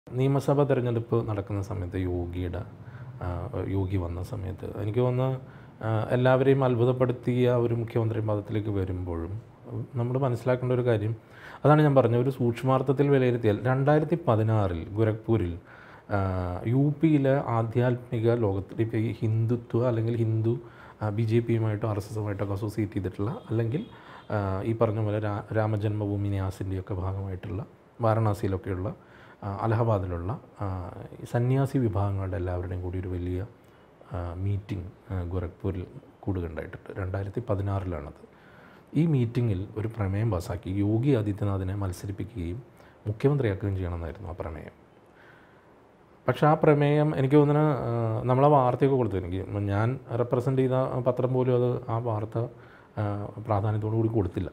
നിയമസഭാ തെരഞ്ഞെടുപ്പ് നടക്കുന്ന സമയത്ത് യോഗിയുടെ ആ, യോഗി വന്ന സമയത്ത് എനിക്ക് തോന്നുന്നു ആ, എല്ലാവരെയും അത്ഭുതപ്പെടുത്തിയ ഒരു മുഖ്യമന്ത്രി പദത്തിലേക്ക് വരുമ്പോഴും നമ്മൾ മനസ്സിലാക്കേണ്ട ഒരു കാര്യം അതാണ് ഞാൻ പറഞ്ഞ ഒരു സൂക്ഷ്മാർത്ഥത്തിൽ വിലയിരുത്തിയാൽ രണ്ടായിരത്തി പതിനാറിൽ ഗോരഖ്പൂരിൽ ആ, യു പിയിലെ ആധ്യാത്മിക ലോകത്തിൽ ഇപ്പോൾ ഈ ഹിന്ദുത്വ അല്ലെങ്കിൽ ഹിന്ദു ബി ജെ പിയുമായിട്ടോ ആർ എസ് എസുമായിട്ടൊക്കെ അസോസിയേറ്റ് ചെയ്തിട്ടുള്ള അല്ലെങ്കിൽ ആ, ഈ പറഞ്ഞ പോലെ രാ രാമജന്മഭൂമി ന്യാസിൻ്റെയൊക്കെ ഭാഗമായിട്ടുള്ള വാരണാസിയിലൊക്കെയുള്ള ആ, അലഹബാദിലുള്ള ആ, ഈ സന്യാസി വിഭാഗങ്ങളുടെ എല്ലാവരുടെയും കൂടി ഒരു വലിയ മീറ്റിംഗ് ഗോരഖ്പൂരിൽ കൂടുകയുണ്ടായിട്ടുണ്ട് രണ്ടായിരത്തി പതിനാറിലാണത് ഈ മീറ്റിങ്ങിൽ ഒരു പ്രമേയം പാസാക്കി യോഗി ആദിത്യനാഥിനെ മത്സരിപ്പിക്കുകയും മുഖ്യമന്ത്രിയാക്കുകയും ചെയ്യണമെന്നായിരുന്നു ആ പ്രമേയം പക്ഷേ ആ പ്രമേയം എനിക്ക് തോന്നുന്നു നമ്മളെ വാർത്തയൊക്കെ കൊടുത്തു എനിക്ക് ഞാൻ റെപ്രസെൻ്റ് ചെയ്ത പത്രം പോലും അത് ആ വാർത്ത ആ, പ്രാധാന്യത്തോടു കൂടി കൊടുത്തില്ല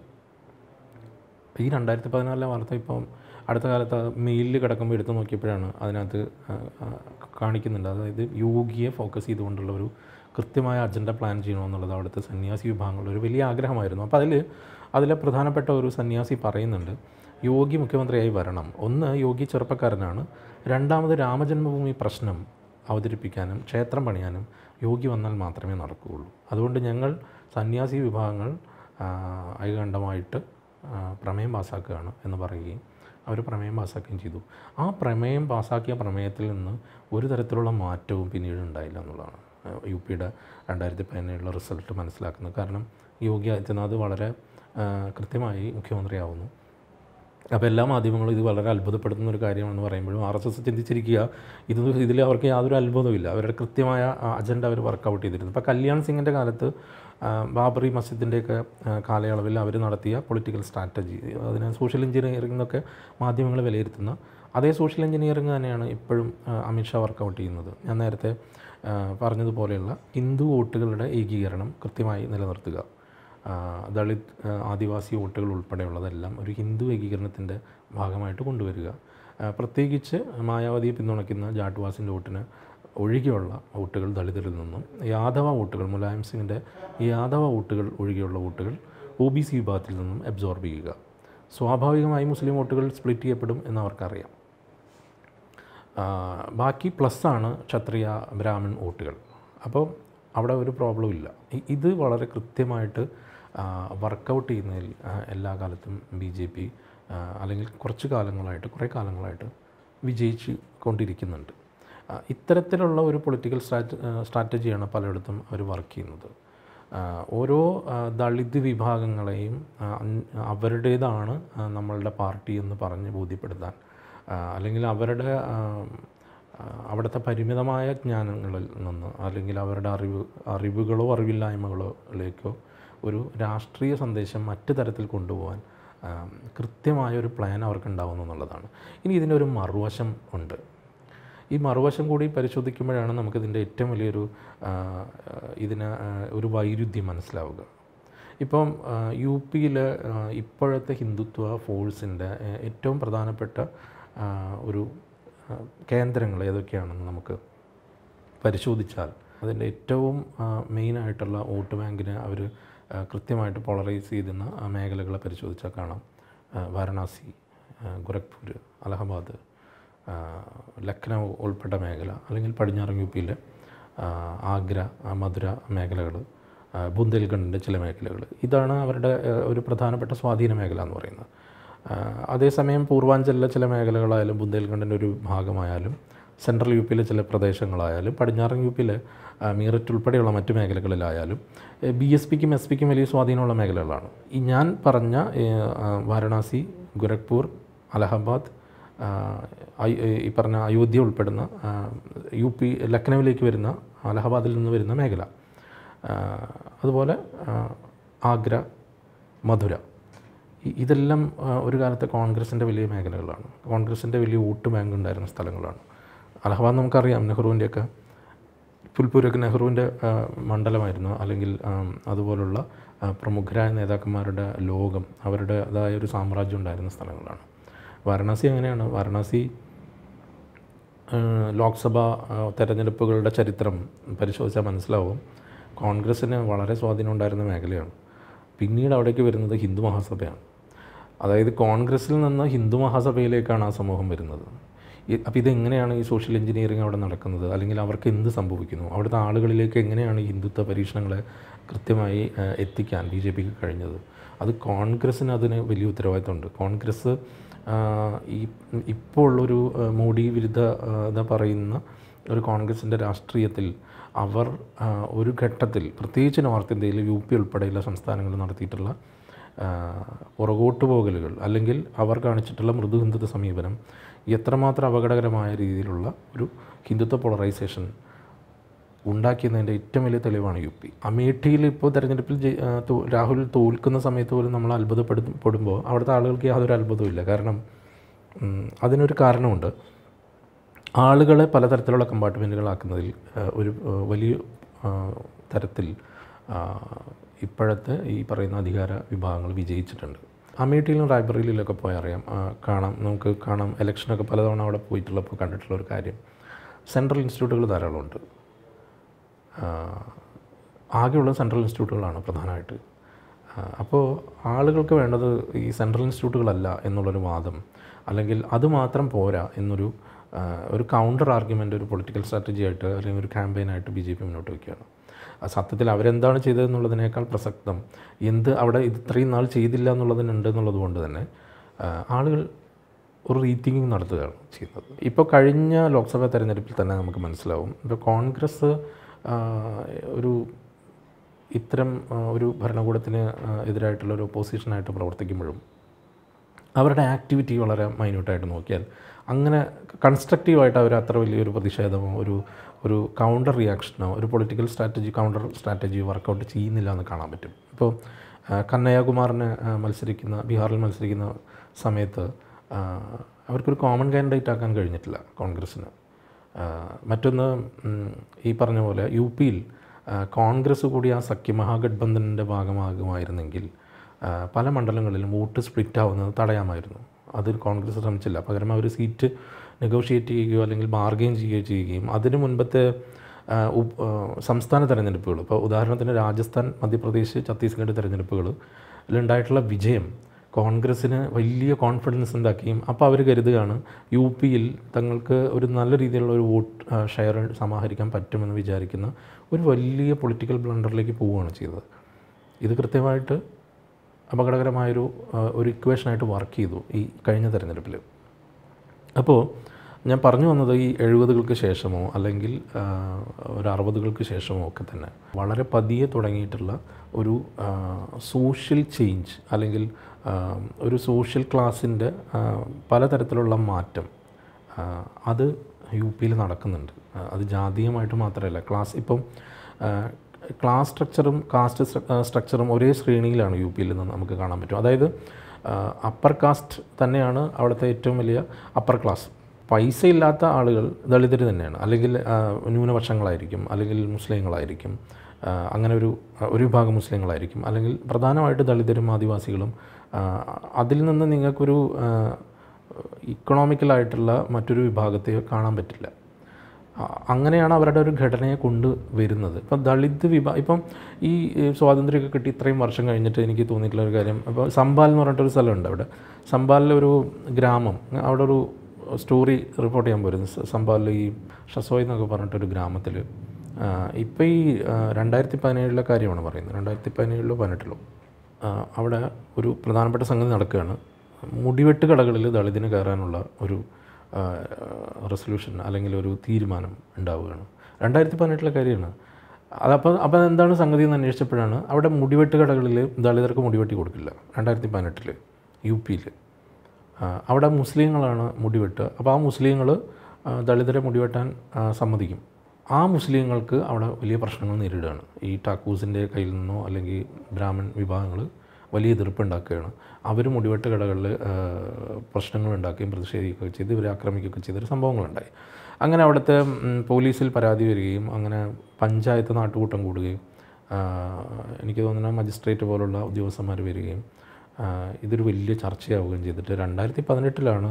ഈ രണ്ടായിരത്തി പതിനാലിലെ വാർത്ത ഇപ്പം അടുത്ത കാലത്ത് മെയിലിൽ കിടക്കുമ്പോൾ എടുത്ത് നോക്കിയപ്പോഴാണ് അതിനകത്ത് ആ, ആ, കാണിക്കുന്നുണ്ട് അതായത് യോഗിയെ ഫോക്കസ് ചെയ്തുകൊണ്ടുള്ള ഒരു കൃത്യമായ അജണ്ട പ്ലാൻ ചെയ്യണമെന്നുള്ളത് അവിടുത്തെ സന്യാസി വിഭാഗങ്ങളുടെ ഒരു വലിയ ആഗ്രഹമായിരുന്നു അപ്പോൾ അതിൽ അതിലെ പ്രധാനപ്പെട്ട ഒരു സന്യാസി പറയുന്നുണ്ട് യോഗി മുഖ്യമന്ത്രിയായി വരണം ഒന്ന് യോഗി ചെറുപ്പക്കാരനാണ് രണ്ടാമത് രാമജന്മഭൂമി പ്രശ്നം അവതരിപ്പിക്കാനും ക്ഷേത്രം പണിയാനും യോഗി വന്നാൽ മാത്രമേ നടക്കുകയുള്ളൂ അതുകൊണ്ട് ഞങ്ങൾ സന്യാസി വിഭാഗങ്ങൾ ആ, ഐകണ്ഠമായിട്ട് ആ, പ്രമേയം പാസ്സാക്കുകയാണ് എന്ന് പറയുകയും അവർ പ്രമേയം പാസ്സാക്കുകയും ചെയ്തു ആ പ്രമേയം പാസ്സാക്കിയ പ്രമേയത്തിൽ നിന്ന് ഒരു തരത്തിലുള്ള മാറ്റവും പിന്നീട് ഉണ്ടായില്ല എന്നുള്ളതാണ് ആ, യു പിയുടെ രണ്ടായിരത്തി പതിനേഴിലെ റിസൾട്ട് മനസ്സിലാക്കുന്നത് കാരണം യോഗി ആദിത്യനാഥ് വളരെ ആ, കൃത്യമായി മുഖ്യമന്ത്രിയാവുന്നു അപ്പോൾ എല്ലാ മാധ്യമങ്ങളും ഇത് വളരെ അത്ഭുതപ്പെടുത്തുന്ന ഒരു കാര്യമാണെന്ന് പറയുമ്പോഴും ആർ എസ് എസ് ചിന്തിച്ചിരിക്കുക ഇത് ഇതിൽ അവർക്ക് യാതൊരു അത്ഭുതവുമില്ല അവരുടെ കൃത്യമായ അജണ്ട അവർ വർക്കൗട്ട് ചെയ്തിരുന്നു ഇപ്പോൾ കല്യാൺ സിംഗിൻ്റെ കാലത്ത് ആ, ബാബറി മസ്ജിദിൻ്റെയൊക്കെ ആ, കാലയളവിൽ അവർ നടത്തിയ പൊളിറ്റിക്കൽ സ്ട്രാറ്റജി അതിനെ സോഷ്യൽ എഞ്ചിനീയറിംഗ് എന്നൊക്കെ മാധ്യമങ്ങൾ വിലയിരുത്തുന്ന അതേ സോഷ്യൽ എഞ്ചിനീയറിംഗ് തന്നെയാണ് ഇപ്പോഴും ആ, അമിത്ഷാ വർക്കൗട്ട് ചെയ്യുന്നത് ഞാൻ നേരത്തെ ആ, പറഞ്ഞതുപോലെയുള്ള ഹിന്ദു വോട്ടുകളുടെ ഏകീകരണം കൃത്യമായി നിലനിർത്തുക ആ, ദളിത് ആ, ആദിവാസി വോട്ടുകൾ ഉൾപ്പെടെയുള്ളതെല്ലാം ഒരു ഹിന്ദു ഏകീകരണത്തിൻ്റെ ഭാഗമായിട്ട് കൊണ്ടുവരിക ആ, പ്രത്യേകിച്ച് മായാവതിയെ പിന്തുണയ്ക്കുന്ന ജാട്ട്വാസിൻ്റെ വോട്ടിന് ഒഴികെയുള്ള വോട്ടുകൾ ദളിതരിൽ നിന്നും യാദവ വോട്ടുകൾ മുലായം സിംഗിൻ്റെ യാദവ വോട്ടുകൾ ഒഴികെയുള്ള വോട്ടുകൾ ഒ ബി സി വിഭാഗത്തിൽ നിന്നും അബ്സോർബ് ചെയ്യുക സ്വാഭാവികമായി മുസ്ലിം വോട്ടുകൾ സ്പ്ലിറ്റ് ചെയ്യപ്പെടും എന്നവർക്കറിയാം ആ, ബാക്കി പ്ലസ്സാണ് ക്ഷത്രിയ ബ്രാഹ്മൺ വോട്ടുകൾ അപ്പോൾ അവിടെ ഒരു പ്രോബ്ലം ഇല്ല ഇ- ഇത് വളരെ കൃത്യമായിട്ട് വർക്കൗട്ട് ചെയ്യുന്നതിൽ ആ, എല്ലാ കാലത്തും ബി ജെ പി അല്ലെങ്കിൽ കുറച്ച് കാലങ്ങളായിട്ട് കുറേ കാലങ്ങളായിട്ട് വിജയിച്ച് കൊണ്ടിരിക്കുന്നുണ്ട് ആ, ഇത്തരത്തിലുള്ള ഒരു പൊളിറ്റിക്കൽ സ്ട്രാറ്റ സ്ട്രാറ്റജിയാണ് പലയിടത്തും അവർ വർക്ക് ചെയ്യുന്നത് ആ, ഓരോ ആ, ദളിത് വിഭാഗങ്ങളെയും ആ, അൻ- അവരുടേതാണ് ആ, നമ്മളുടെ പാർട്ടി എന്ന് പറഞ്ഞ് ബോധ്യപ്പെടുത്താൻ ആ, അല്ലെങ്കിൽ അവരുടെ ആ, ആ, അവിടുത്തെ പരിമിതമായ ജ്ഞാനങ്ങളിൽ നിന്ന് അല്ലെങ്കിൽ അവരുടെ അറിവ് അറിവുകളോ അറിവില്ലായ്മകളിലേക്കോ ഒരു രാഷ്ട്രീയ സന്ദേശം മറ്റു തരത്തിൽ കൊണ്ടുപോകാൻ ആ, കൃത്യമായ ഒരു പ്ലാൻ അവർക്ക് ഉണ്ടാവുന്നു എന്നുള്ളതാണ് ഇനി ഇതിൻ്റെ ഒരു മറുവശം ഉണ്ട് ഈ മറുവശം കൂടി പരിശോധിക്കുമ്പോഴാണ് നമുക്കിതിൻ്റെ ഏറ്റവും വലിയൊരു ആ, ഇതിന് ആ, ഒരു വൈരുദ്ധ്യം മനസ്സിലാവുക ഇപ്പം യു പിയിൽ ഇപ്പോഴത്തെ ഹിന്ദുത്വ ഫോഴ്സിൻ്റെ ഏറ്റവും പ്രധാനപ്പെട്ട ആ, ഒരു ആ, കേന്ദ്രങ്ങൾ ഏതൊക്കെയാണെന്ന് നമുക്ക് പരിശോധിച്ചാൽ അതിൻ്റെ ഏറ്റവും മെയിനായിട്ടുള്ള വോട്ട് ബാങ്കിനെ അവർ കൃത്യമായിട്ട് പോളറൈസ് ചെയ്യുന്ന ആ മേഖലകളെ പരിശോധിച്ചാൽ കാണാം ആ, വാരണാസി ആ, ഗോരഖ്പൂർ അലഹബാദ് ആ, ലക്നൗ ഉൾപ്പെട്ട മേഖല അല്ലെങ്കിൽ പടിഞ്ഞാറൻ യു പിയിലെ ആ, ആഗ്ര ആ, മധുര മേഖലകൾ ബുന്ദേൽഖണ്ഡിൻ്റെ ചില മേഖലകൾ ഇതാണ് അവരുടെ ആ, ഒരു പ്രധാനപ്പെട്ട സ്വാധീന മേഖല എന്ന് പറയുന്നത് ആ, അതേസമയം പൂർവാഞ്ചലിലെ ചില മേഖലകളായാലും ബുന്ദേൽഖണ്ഡിൻ്റെ ഒരു ഭാഗമായാലും സെൻട്രൽ യു പിയിലെ ചില പ്രദേശങ്ങളായാലും പടിഞ്ഞാറൻ യു പിയിലെ ആ, മീററ്റ് ഉൾപ്പെടെയുള്ള മറ്റു മേഖലകളിലായാലും ബി എസ് പിക്കും എസ് പിക്കും വലിയ സ്വാധീനമുള്ള മേഖലകളാണ് ഈ ഞാൻ പറഞ്ഞ ഏ, ആ, വാരണാസി ഗോരഖ്പൂർ അലഹബാദ് ആ, ഐ- ഈ പറഞ്ഞ അയോധ്യ ഉൾപ്പെടുന്ന ആ, യു പി ലക്നൗവിലേക്ക് വരുന്ന അലഹബാദിൽ നിന്ന് വരുന്ന മേഖല ആ, അതുപോലെ ആ, ആഗ്ര മധുര ഇ- ഇതെല്ലാം ആ, ഒരു കാലത്ത് കോൺഗ്രസിൻ്റെ വലിയ മേഖലകളാണ് കോൺഗ്രസിൻ്റെ വലിയ വോട്ട് ബാങ്ക് ഉണ്ടായിരുന്ന സ്ഥലങ്ങളാണ് അലഹബാദ് നമുക്കറിയാം നെഹ്റുവിൻ്റെയൊക്കെ ഫുൽപൂരൊക്കെ നെഹ്റുവിൻ്റെ ആ, മണ്ഡലമായിരുന്നു അല്ലെങ്കിൽ ആ, അതുപോലുള്ള ആ, പ്രമുഖരായ നേതാക്കന്മാരുടെ ലോകം അവരുടേതായ ഒരു സാമ്രാജ്യം ഉണ്ടായിരുന്ന സ്ഥലങ്ങളാണ് വാരണാസി അങ്ങനെയാണ് വാരണാസി ഏഹ് ലോക്സഭാ ഏഹ് തെരഞ്ഞെടുപ്പുകളുടെ ചരിത്രം പരിശോധിച്ചാൽ മനസ്സിലാവും കോൺഗ്രസ്സിന് വളരെ സ്വാധീനം ഉണ്ടായിരുന്ന മേഖലയാണ് പിന്നീട് അവിടേക്ക് വരുന്നത് ഹിന്ദു മഹാസഭയാണ് അതായത് കോൺഗ്രസ്സിൽ നിന്ന് ഹിന്ദു മഹാസഭയിലേക്കാണ് ആ സമൂഹം വരുന്നത് അപ്പോൾ ഇതെങ്ങനെയാണ് ഈ സോഷ്യൽ എഞ്ചിനീയറിംഗ് അവിടെ നടക്കുന്നത് അല്ലെങ്കിൽ അവർക്ക് എന്ത് സംഭവിക്കുന്നു അവിടുത്തെ ആളുകളിലേക്ക് എങ്ങനെയാണ് ഈ ഹിന്ദുത്വ പരീക്ഷണങ്ങളെ കൃത്യമായി ആ, എത്തിക്കാൻ ബി ജെ പിക്ക് കഴിഞ്ഞത് അത് കോൺഗ്രസ്സിന് അതിന് വലിയ ഉത്തരവാദിത്തമുണ്ട് കോൺഗ്രസ് ആ, ഈ ഇപ്പോൾ ഉള്ളൊരു ആ, മോഡി വിരുദ്ധ ആ, എന്താ പറയുന്ന ഒരു കോൺഗ്രസിൻ്റെ രാഷ്ട്രീയത്തിൽ അവർ ആ, ഒരു ഘട്ടത്തിൽ പ്രത്യേകിച്ച് നോർത്ത് ഇന്ത്യയിൽ യു പി ഉൾപ്പെടെയുള്ള സംസ്ഥാനങ്ങൾ നടത്തിയിട്ടുള്ള ആ, പുറകോട്ട് പോകലുകൾ അല്ലെങ്കിൽ അവർ കാണിച്ചിട്ടുള്ള മൃദു ഹിന്ദുത്വ സമീപനം എത്രമാത്രം അപകടകരമായ രീതിയിലുള്ള ഒരു ഹിന്ദുത്വ പോളറൈസേഷൻ ഉണ്ടാക്കിയതിൻ്റെ ഏറ്റവും വലിയ തെളിവാണ് യു പി അമേഠിയിൽ ഇപ്പോൾ തെരഞ്ഞെടുപ്പിൽ ജയി- ആ, തോ- രാഹുൽ തോൽക്കുന്ന സമയത്ത് പോലും നമ്മൾ അത്ഭുതപ്പെടുമ്പോൾ അവിടുത്തെ ആളുകൾക്ക് യാതൊരു അത്ഭുതവും ഇല്ല കാരണം ഉം, അതിനൊരു കാരണമുണ്ട് ആളുകളെ പലതരത്തിലുള്ള കമ്പാർട്ട്മെൻറ്റുകളാക്കുന്നതിൽ ആ, ഒരു ആ, വലിയ ആ, തരത്തിൽ ആ, ഇപ്പോഴത്തെ ഈ പറയുന്ന അധികാര വിഭാഗങ്ങൾ വിജയിച്ചിട്ടുണ്ട് അമേഠിയിലും റായ്ബറേലിയിലൊക്കെ പോയാൽ അറിയാം ആ, കാണാം നമുക്ക് കാണാം ഇലക്ഷനൊക്കെ പലതവണ അവിടെ പോയിട്ടുള്ളപ്പോൾ കണ്ടിട്ടുള്ള ഒരു കാര്യം സെൻട്രൽ ഇൻസ്റ്റിറ്റ്യൂട്ടുകൾ ധാരാളമുണ്ട് ആഹ് ആകെയുള്ള സെൻട്രൽ ഇൻസ്റ്റിറ്റ്യൂട്ടുകളാണ് പ്രധാനമായിട്ട് ആഹ് അപ്പോൾ ആളുകൾക്ക് വേണ്ടത് ഈ സെൻട്രൽ ഇൻസ്റ്റിറ്റ്യൂട്ടുകളല്ല എന്നുള്ളൊരു വാദം അല്ലെങ്കിൽ അത് മാത്രം പോരാ എന്നൊരു ആഹ് ഒരു കൗണ്ടർ ആർഗ്യുമെൻ്റ് ഒരു പൊളിറ്റിക്കൽ സ്ട്രാറ്റജി ആയിട്ട് അല്ലെങ്കിൽ ഒരു ക്യാമ്പയിനായിട്ട് ബി ജെ പി മുന്നോട്ട് വയ്ക്കുകയാണ് ആ സത്യത്തിൽ അവരെന്താണ് ചെയ്തതെന്നുള്ളതിനേക്കാൾ പ്രസക്തം എന്ത് അവിടെ ഇത് ഇത്രയും നാൾ ചെയ്തില്ല എന്നുള്ളതിനുണ്ട് എന്നുള്ളത് കൊണ്ട് തന്നെ ആഹ് ആളുകൾ ഒരു റീതിങ്കിങ് നടത്തുകയാണ് ചെയ്യുന്നത് ഇപ്പോൾ കഴിഞ്ഞ ലോക്സഭാ തെരഞ്ഞെടുപ്പിൽ തന്നെ നമുക്ക് മനസ്സിലാവും ഇപ്പോൾ കോൺഗ്രസ് ആ, ഒരു ഇത്തരം ആ, ഒരു ഭരണകൂടത്തിന് ആ, എതിരായിട്ടുള്ള ഒരു ഒപ്പോസിഷനായിട്ട് പ്രവർത്തിക്കുമ്പോഴും അവരുടെ ആക്ടിവിറ്റി വളരെ മൈന്യൂട്ടായിട്ട് നോക്കിയാൽ അങ്ങനെ കൺസ്ട്രക്റ്റീവായിട്ട് അവർ അത്ര വലിയൊരു പ്രതിഷേധമോ ഒരു ഒരു കൗണ്ടർ റിയാക്ഷനോ ഒരു political strategy counter strategy work out ചെയ്യുന്നില്ല എന്ന് കാണാൻ പറ്റും ഇപ്പോൾ ആ, കന്നയ്യകുമാറിന് ആ, മത്സരിക്കുന്ന ബീഹാറിൽ മത്സരിക്കുന്ന സമയത്ത് ആ, അവർക്കൊരു കോമൺ കാൻഡിഡേറ്റ് ആക്കാൻ കഴിഞ്ഞിട്ടില്ല കോൺഗ്രസ്സിന് ആ, മറ്റൊന്ന് ഉം, ഈ പറഞ്ഞ പോലെ യു പിയിൽ ആ, കോൺഗ്രസ് കൂടി ആ സഖ്യ മഹാഗഡ്ബന്ധനിൻ്റെ ഭാഗമാകുമായിരുന്നെങ്കിൽ ആ, പല മണ്ഡലങ്ങളിലും വോട്ട് സ്പ്ലിറ്റ് ആവുന്നത് തടയാമായിരുന്നു അതിൽ കോൺഗ്രസ് ശ്രമിച്ചില്ല പകരം അവർ സീറ്റ് നെഗോഷിയേറ്റ് ചെയ്യുകയോ അല്ലെങ്കിൽ ബാർഗെയിൻ ചെയ്യുകയോ ചെയ്യുകയും അതിന് മുൻപത്തെ ആ, ഉപ്- ആ, സംസ്ഥാന തെരഞ്ഞെടുപ്പുകൾ ഇപ്പോൾ ഉദാഹരണത്തിന് രാജസ്ഥാൻ മധ്യപ്രദേശ് ഛത്തീസ്ഗഡ് തെരഞ്ഞെടുപ്പുകളിൽ ഉണ്ടായിട്ടുള്ള വിജയം കോൺഗ്രസ്സിന് വലിയ കോൺഫിഡൻസ് ഉണ്ടാക്കുകയും അപ്പോൾ അവർ കരുതുകയാണ് യു പിയിൽ തങ്ങൾക്ക് ഒരു നല്ല രീതിയിലുള്ള ഒരു വോട്ട് ഷെയർ സമാഹരിക്കാൻ പറ്റുമെന്ന് വിചാരിക്കുന്ന ഒരു വലിയ പൊളിറ്റിക്കൽ ബ്ലണ്ടറിലേക്ക് പോവുകയാണ് ചെയ്തത് ഇത് കൃത്യമായിട്ട് അപകടകരമായൊരു ആ, ഒരു ഇക്വേഷനായിട്ട് വർക്ക് ചെയ്തു ഈ കഴിഞ്ഞ തെരഞ്ഞെടുപ്പിൽ അപ്പോൾ ഞാൻ പറഞ്ഞു വന്നത് ഈ എഴുപതുകൾക്ക് ശേഷമോ അല്ലെങ്കിൽ ആ, ഒരു അറുപതുകൾക്ക് ശേഷമോ ഒക്കെ തന്നെ വളരെ പതിയെ തുടങ്ങിയിട്ടുള്ള ഒരു സോഷ്യൽ ചേഞ്ച് അല്ലെങ്കിൽ ആ, ഒരു സോഷ്യൽ ക്ലാസിൻ്റെ പലതരത്തിലുള്ള മാറ്റം ആ, അത് യു പിയിൽ നടക്കുന്നുണ്ട് ആ, അത് ജാതീയമായിട്ട് മാത്രമല്ല ക്ലാസ് ഇപ്പം ആ, ക്ലാസ് സ്ട്രക്ചറും കാസ്റ്റ് സ്ട്രക്ചറും ഒരേ ശ്രേണിയിലാണ് യു പിയിൽ നിന്ന് നമുക്ക് കാണാൻ പറ്റും അതായത് അപ്പർ കാസ്റ്റ് തന്നെയാണ് അവിടുത്തെ ഏറ്റവും വലിയ അപ്പർ ക്ലാസ് പൈസ ഇല്ലാത്ത ആളുകൾ ദളിതർ തന്നെയാണ് അല്ലെങ്കിൽ ആ, ന്യൂനപക്ഷങ്ങളായിരിക്കും അല്ലെങ്കിൽ മുസ്ലിങ്ങളായിരിക്കും ആ, അങ്ങനെ ഒരു ഒരു വിഭാഗം മുസ്ലിങ്ങളായിരിക്കും അല്ലെങ്കിൽ പ്രധാനമായിട്ട് ദളിതരും ആദിവാസികളും ആ, അതിൽ നിന്ന് നിങ്ങൾക്കൊരു ഇക്കണോമിക്കലായിട്ടുള്ള മറ്റൊരു വിഭാഗത്തെ കാണാൻ പറ്റില്ല ആ, അങ്ങനെയാണ് അവരുടെ ഒരു ഘടനയെ കൊണ്ടുവരുന്നത് ഇപ്പം ദളിത് വിഭാ ഇപ്പം ഈ ഈ സ്വാതന്ത്ര്യമൊക്കെ കിട്ടി ഇത്രയും വർഷം കഴിഞ്ഞിട്ട് എനിക്ക് തോന്നിയിട്ടുള്ള ഒരു കാര്യം അപ്പോൾ സംബാൽ എന്ന് പറഞ്ഞിട്ടൊരു സ്ഥലമുണ്ട് അവിടെ സംബാലിലെ ഒരു ഗ്രാമം അവിടെ ഒരു സ്റ്റോറി റിപ്പോർട്ട് ചെയ്യാൻ പോയിരുന്നു സ- സംബാലിൽ ഈ ഷസോയ് എന്നൊക്കെ പറഞ്ഞിട്ടൊരു ഗ്രാമത്തിൽ ഇപ്പോൾ ഈ ആ, രണ്ടായിരത്തി പതിനേഴിലെ കാര്യമാണ് പറയുന്നത് രണ്ടായിരത്തി പതിനേഴിലോ പതിനെട്ടിലോ ആ, അവിടെ ഒരു പ്രധാനപ്പെട്ട സംഗതി നടക്കുകയാണ് മുടിവെട്ട് കടകളിൽ ദളിതിന് കയറാനുള്ള ഒരു റെസൊല്യൂഷൻ അല്ലെങ്കിൽ ഒരു തീരുമാനം ഉണ്ടാവുകയാണ് രണ്ടായിരത്തി പതിനെട്ടിലെ കാര്യമാണ് അതപ്പോൾ അപ്പോൾ എന്താണ് സംഗതി എന്ന് അന്വേഷിച്ചപ്പോഴാണ് അവിടെ മുടിവെട്ട് കടകളിൽ ദളിതർക്ക് മുടിവെട്ടി കൊടുക്കില്ല രണ്ടായിരത്തി പതിനെട്ടിൽ യു പിയിൽ അവിടെ മുസ്ലിങ്ങളാണ് മുടിവെട്ടുക അപ്പോൾ ആ മുസ്ലിങ്ങൾ ദളിതരെ മുടിവെട്ടാൻ ആ, സമ്മതിക്കും ആ മുസ്ലിങ്ങൾക്ക് അവിടെ വലിയ പ്രശ്നങ്ങൾ നേരിടുകയാണ് ഈ ടാക്കൂസിൻ്റെ കയ്യിൽ നിന്നോ അല്ലെങ്കിൽ ബ്രാഹ്മൺ വിഭാഗങ്ങൾ വലിയ എതിർപ്പുണ്ടാക്കുകയാണ് അവർ മുടിവെട്ട് കടകളിൽ പ്രശ്നങ്ങൾ ഉണ്ടാക്കുകയും പ്രതിഷേധിക്കുകയും ചെയ്ത് ഇവരെ ആക്രമിക്കുകയൊക്കെ ചെയ്തൊരു സംഭവങ്ങളുണ്ടായി അങ്ങനെ അവിടുത്തെ ഉം, പോലീസിൽ പരാതി വരികയും അങ്ങനെ പഞ്ചായത്ത് നാട്ടുകൂട്ടം കൂടുകയും ആ, എനിക്ക് തോന്നുന്ന മജിസ്ട്രേറ്റ് പോലുള്ള ഉദ്യോഗസ്ഥന്മാർ വരികയും ആ, ഇതൊരു വലിയ ചർച്ചയാവുകയും ചെയ്തിട്ട് രണ്ടായിരത്തി പതിനെട്ടിലാണ്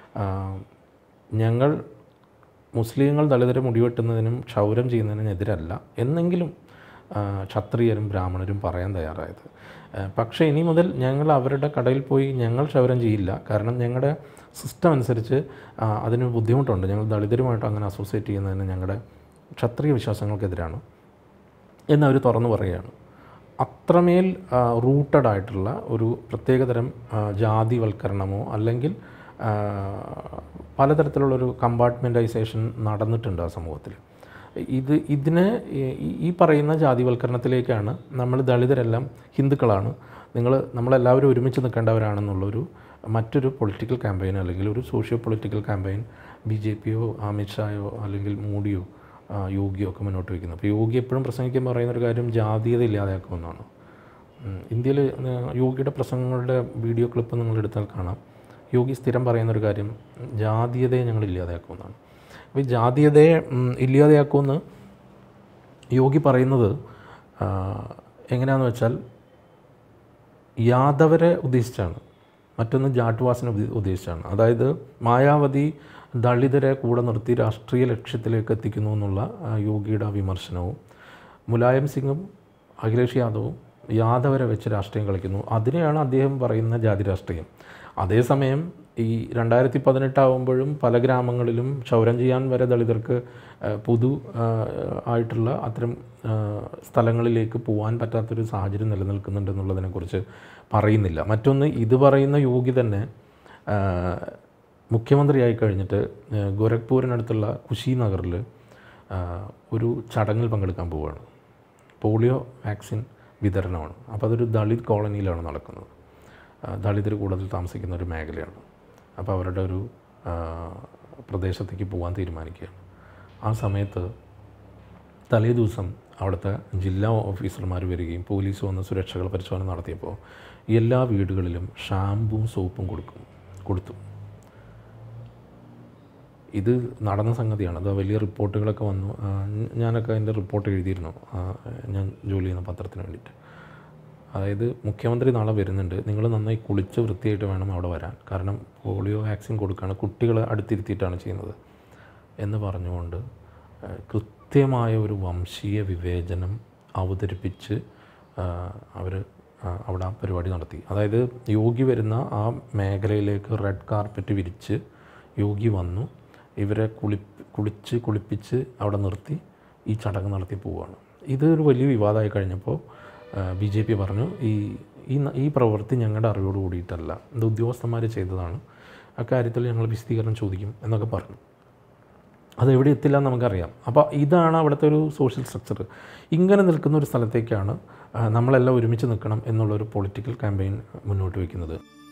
ഞങ്ങൾ മുസ്ലിങ്ങൾ ദളിതരെ മുടിവെട്ടുന്നതിനും ക്ഷൗരം ചെയ്യുന്നതിനും എതിരല്ല എന്നെങ്കിലും ആ, ക്ഷത്രിയരും ബ്രാഹ്മണരും പറയാൻ തയ്യാറായത് ആ, പക്ഷേ ഇനി മുതൽ ഞങ്ങൾ അവരുടെ കടയിൽ പോയി ഞങ്ങൾ ക്ഷൗരം ചെയ്യില്ല കാരണം ഞങ്ങളുടെ സിസ്റ്റം അനുസരിച്ച് ആ, അതിന് ബുദ്ധിമുട്ടുണ്ട് ഞങ്ങൾ ദളിതരുമായിട്ട് അങ്ങനെ അസോസിയേറ്റ് ചെയ്യുന്നതിന് ഞങ്ങളുടെ ക്ഷത്രിയ വിശ്വാസങ്ങൾക്കെതിരാണ് എന്നവർ തുറന്നു പറയുകയാണ് അത്രമേൽ റൂട്ടഡ് ആയിട്ടുള്ള ഒരു പ്രത്യേകതരം ആ, ജാതിവൽക്കരണമോ അല്ലെങ്കിൽ ആ, പലതരത്തിലുള്ളൊരു കമ്പാർട്ട്മെൻറ്റൈസേഷൻ നടന്നിട്ടുണ്ട് ആ സമൂഹത്തിൽ ഇത് ഇതിനെ ഈ- ഈ പറയുന്ന ജാതിവൽക്കരണത്തിലേക്കാണ് നമ്മൾ ദളിതരെല്ലാം ഹിന്ദുക്കളാണ് നിങ്ങൾ നമ്മളെല്ലാവരും ഒരുമിച്ച് നിൽക്കേണ്ടവരാണെന്നുള്ളൊരു മറ്റൊരു പൊളിറ്റിക്കൽ ക്യാമ്പയിൻ അല്ലെങ്കിൽ ഒരു socio political campaign B J പിയോ അമിത്ഷായോ അല്ലെങ്കിൽ മോഡിയോ ആ, യോഗിയോ ഒക്കെ മുന്നോട്ട് വയ്ക്കുന്നത് അപ്പോൾ യോഗി എപ്പോഴും പ്രസംഗിക്കുമ്പോൾ പറയുന്ന ഒരു കാര്യം ജാതീയത ഇല്ലാതാക്കുമെന്നാണ് ഇന്ത്യയിൽ യോഗിയുടെ പ്രസംഗങ്ങളുടെ വീഡിയോ ക്ലിപ്പ് നിങ്ങൾ എടുത്താൽ കാണാം യോഗി സ്ഥിരം പറയുന്നൊരു കാര്യം ജാതീയതയെ ഞങ്ങൾ ഇല്ലാതാക്കുമെന്നാണ് അപ്പോൾ ഈ ജാതീയതയെ ഉം, ഇല്ലാതെയാക്കുമെന്ന് യോഗി പറയുന്നത് ആ, എങ്ങനെയാണെന്ന് വെച്ചാൽ യാദവരെ ഉദ്ദേശിച്ചാണ് മറ്റൊന്ന് ജാട്ട്വാസിനെ ഉദ്ദ- ഉദ്ദേശിച്ചാണ് അതായത് മായാവതി ദളിതരെ കൂടെ നിർത്തി രാഷ്ട്രീയ ലക്ഷ്യത്തിലേക്ക് എത്തിക്കുന്നു എന്നുള്ള ആ, യോഗിയുടെ ആ വിമർശനവും മുലായം സിംഗും അഖിലേഷ് യാദവും യാദവരെ വെച്ച് രാഷ്ട്രീയം കളിക്കുന്നു അതിനെയാണ് അദ്ദേഹം പറയുന്ന ജാതി രാഷ്ട്രീയം അതേസമയം ഈ രണ്ടായിരത്തി പതിനെട്ടാവുമ്പോഴും പല ഗ്രാമങ്ങളിലും ക്ഷൗരം ചെയ്യാൻ വരെ ദളിതർക്ക് ആ, പൊതു ആ, ആയിട്ടുള്ള അത്തരം ആ, സ്ഥലങ്ങളിലേക്ക് പോകാൻ പറ്റാത്തൊരു സാഹചര്യം നിലനിൽക്കുന്നുണ്ടെന്നുള്ളതിനെക്കുറിച്ച് പറയുന്നില്ല മറ്റൊന്ന് ഇത് പറയുന്ന യോഗി തന്നെ ആ, മുഖ്യമന്ത്രിയായി കഴിഞ്ഞിട്ട് ആ, ഗോരഖ്പൂരിനടുത്തുള്ള കുശിനഗറിൽ ആ, ഒരു ചടങ്ങിൽ പങ്കെടുക്കാൻ പോവുകയാണ് പോളിയോ വാക്സിൻ വിതരണമാണ് അപ്പോൾ അതൊരു ദളിത് കോളനിയിലാണ് നടക്കുന്നത് ആ, ദളിതർ കൂടുതൽ താമസിക്കുന്ന ഒരു മേഖലയാണ് അപ്പോൾ അവരുടെ ഒരു ആ, പ്രദേശത്തേക്ക് പോകാൻ തീരുമാനിക്കുകയാണ് ആ സമയത്ത് തലേ ദിവസം അവിടുത്തെ ജില്ലാ ഓഫീസർമാർ വരികയും പോലീസ് വന്ന് സുരക്ഷകൾ പരിശോധന നടത്തിയപ്പോൾ എല്ലാ വീടുകളിലും ഷാമ്പുവും സോപ്പും കൊടുക്കും കൊടുത്തു ഇത് നടന്ന സംഗതിയാണ് അത് വലിയ റിപ്പോർട്ടുകളൊക്കെ വന്നു ആ, ഞാനൊക്കെ അതിൻ്റെ റിപ്പോർട്ട് എഴുതിയിരുന്നു ആ, ഞാൻ ജോലി ചെയ്യുന്ന പത്രത്തിന് വേണ്ടിയിട്ട് അതായത് മുഖ്യമന്ത്രി നാളെ വരുന്നുണ്ട് നിങ്ങൾ നന്നായി കുളിച്ച് വൃത്തിയായിട്ട് വേണം അവിടെ വരാൻ കാരണം പോളിയോ വാക്സിൻ കൊടുക്കുകയാണ് കുട്ടികളെ അടുത്തിരുത്തിയിട്ടാണ് ചെയ്യുന്നത് എന്ന് പറഞ്ഞുകൊണ്ട് കൃത്യമായ ഒരു വംശീയ വിവേചനം അവതരിപ്പിച്ച് അവർ അവിടെ ആ പരിപാടി നടത്തി അതായത് യോഗി വരുന്ന ആ മേഖലയിലേക്ക് റെഡ് കാർപ്പറ്റ് വിരിച്ച് യോഗി വന്നു ഇവരെ കുളി കുളിച്ച് കുളിപ്പിച്ച് അവിടെ നിർത്തി ഈ ചടങ്ങ് നടത്തി പോവുകയാണ് ഇത് ഒരു വലിയ വിവാദമായി കഴിഞ്ഞപ്പോൾ ബി ജെ പി പറഞ്ഞു ഈ ഈ ന- ഈ പ്രവൃത്തി ഞങ്ങളുടെ അറിവോട് കൂടിയിട്ടല്ല ഇത് ഉദ്യോഗസ്ഥന്മാർ ചെയ്തതാണ് അക്കാര്യത്തിൽ ഞങ്ങൾ വിശദീകരണം ചോദിക്കും എന്നൊക്കെ പറഞ്ഞു അത് എവിടെ എത്തില്ല എന്ന് നമുക്കറിയാം അപ്പോൾ ഇതാണ് അവിടുത്തെ ഒരു സോഷ്യൽ സ്ട്രക്ചർ ഇങ്ങനെ നിൽക്കുന്ന ഒരു സ്ഥലത്തേക്കാണ് ആ, നമ്മളെല്ലാം ഒരുമിച്ച് നിൽക്കണം എന്നുള്ളൊരു പൊളിറ്റിക്കൽ ക്യാമ്പയിൻ മുന്നോട്ട് വയ്ക്കുന്നത്